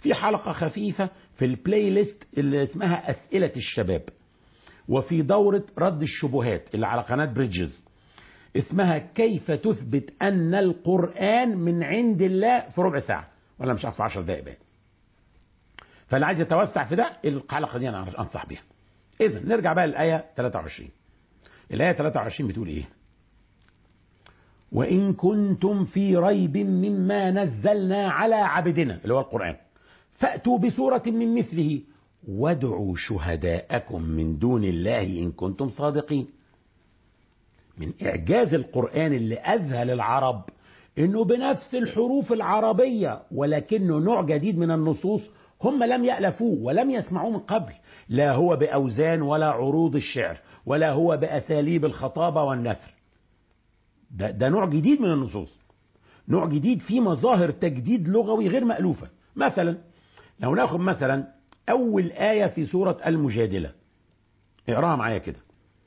في حلقة خفيفة في البلاي ليست اللي اسمها أسئلة الشباب وفي دورة رد الشبهات اللي على قناة بريدجز اسمها كيف تثبت أن القرآن من عند الله في ربع ساعة ولا مش عارف في 10 دقائق بقى فاللي عايز يتوسع في ده الحلقة دي أنا أنصح بيها إذا نرجع بقى للآية 23 الآية 23 بتقول إيه وإن كنتم في ريب مما نزلنا على عبدنا اللي هو القرآن فأتوا بسورة من مثله وادعوا شهداءكم من دون الله إن كنتم صادقين من إعجاز القرآن اللي أذهل العرب إنه بنفس الحروف العربية ولكنه نوع جديد من النصوص هم لم يألفوه ولم يسمعوه من قبل لا هو بأوزان ولا عروض الشعر ولا هو بأساليب الخطابة والنثر ده, ده نوع جديد من النصوص نوع جديد فيه مظاهر تجديد لغوي غير مألوفة مثلا لو ناخد مثلا أول آية في سورة المجادلة اقراها معايا كده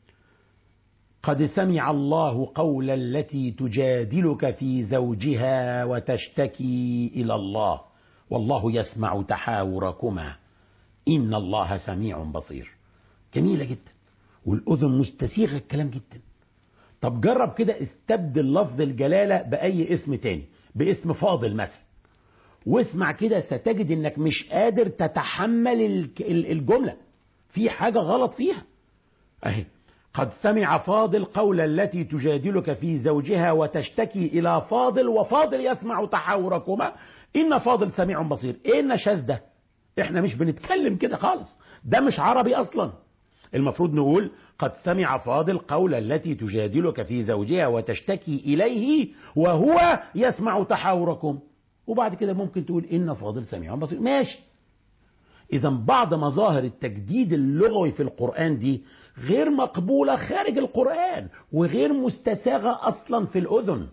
قد سمع الله قول التي تجادلك في زوجها وتشتكي إلى الله والله يسمع تحاوركما إن الله سميع بصير جميلة جدا والأذن مستسيغة الكلام جدا طب جرب كده استبدل لفظ الجلالة بأي اسم تاني باسم فاضل مثلا واسمع كده ستجد انك مش قادر تتحمل الجملة في حاجة غلط فيها اهي قد سمع فاضل قول التي تجادلك في زوجها وتشتكي الى فاضل وفاضل يسمع تحاوركما ان فاضل سميع بصير ايه النشاز ده احنا مش بنتكلم كده خالص ده مش عربي اصلا المفروض نقول قد سمع فاضل قول التي تجادلك في زوجها وتشتكي اليه وهو يسمع تحاوركم وبعد كده ممكن تقول ان فاضل سميع بصير ماشي اذا بعض مظاهر التجديد اللغوي في القران دي غير مقبوله خارج القران وغير مستساغه اصلا في الاذن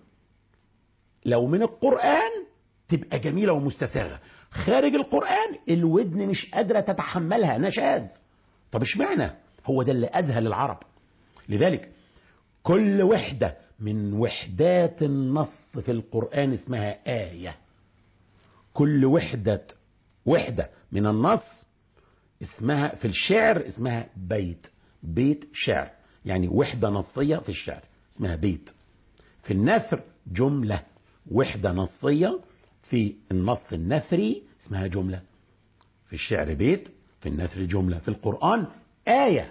لو من القران تبقى جميله ومستساغه خارج القران الودن مش قادره تتحملها نشاز طب اشمعنى هو ده اللي اذهل العرب لذلك كل وحده من وحدات النص في القران اسمها ايه كل وحده وحده من النص اسمها في الشعر اسمها بيت بيت شعر يعني وحده نصيه في الشعر اسمها بيت في النثر جمله وحده نصيه في النص النثري اسمها جمله في الشعر بيت في النثر جمله في القران ايه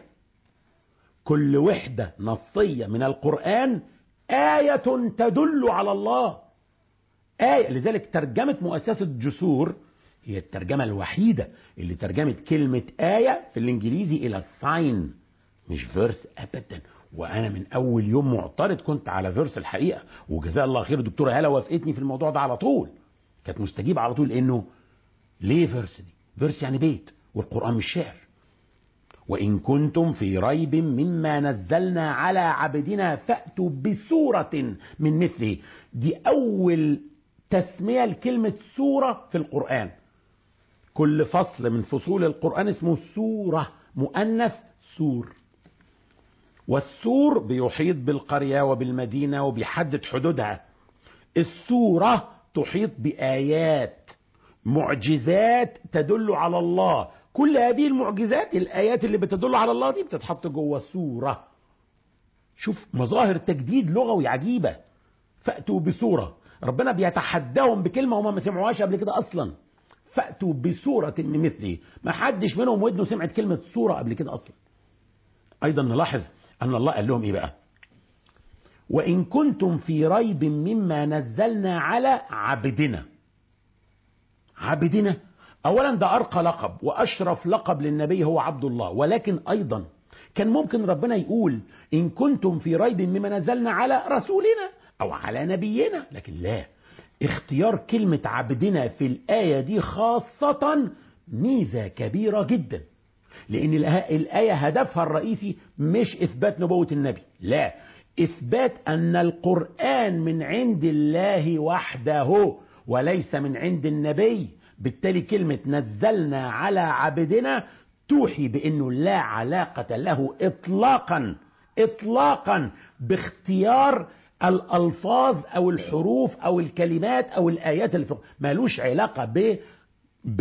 كل وحده نصيه من القران ايه تدل على الله آية لذلك ترجمة مؤسسة جسور هي الترجمة الوحيدة اللي ترجمت كلمة آية في الإنجليزي إلى ساين مش فيرس أبدا وأنا من أول يوم معترض كنت على فيرس الحقيقة وجزاء الله خير الدكتورة هالة وافقتني في الموضوع ده على طول كانت مستجيبة على طول إنه ليه فيرس دي؟ فيرس يعني بيت والقرآن مش شعر وإن كنتم في ريب مما نزلنا على عبدنا فأتوا بسورة من مثله دي أول تسمية لكلمة سورة في القرآن كل فصل من فصول القرآن اسمه سورة مؤنث سور والسور بيحيط بالقرية وبالمدينة وبيحدد حدودها السورة تحيط بآيات معجزات تدل على الله كل هذه المعجزات الآيات اللي بتدل على الله دي بتتحط جوه سورة شوف مظاهر تجديد لغوي عجيبة فأتوا بسورة ربنا بيتحداهم بكلمة هم ما سمعوهاش قبل كده أصلا فأتوا بسورة من مثله ما حدش منهم ودنه سمعت كلمة سورة قبل كده أصلا أيضا نلاحظ أن الله قال لهم إيه بقى وإن كنتم في ريب مما نزلنا على عبدنا عبدنا أولا ده أرقى لقب وأشرف لقب للنبي هو عبد الله ولكن أيضا كان ممكن ربنا يقول إن كنتم في ريب مما نزلنا على رسولنا أو على نبينا لكن لا اختيار كلمة عبدنا في الآية دي خاصة ميزة كبيرة جدا لأن الآية هدفها الرئيسي مش إثبات نبوة النبي لا إثبات أن القرآن من عند الله وحده وليس من عند النبي بالتالي كلمة نزلنا على عبدنا توحي بأنه لا علاقة له إطلاقا إطلاقا باختيار الألفاظ أو الحروف أو الكلمات أو الآيات اللي فوق مالوش علاقة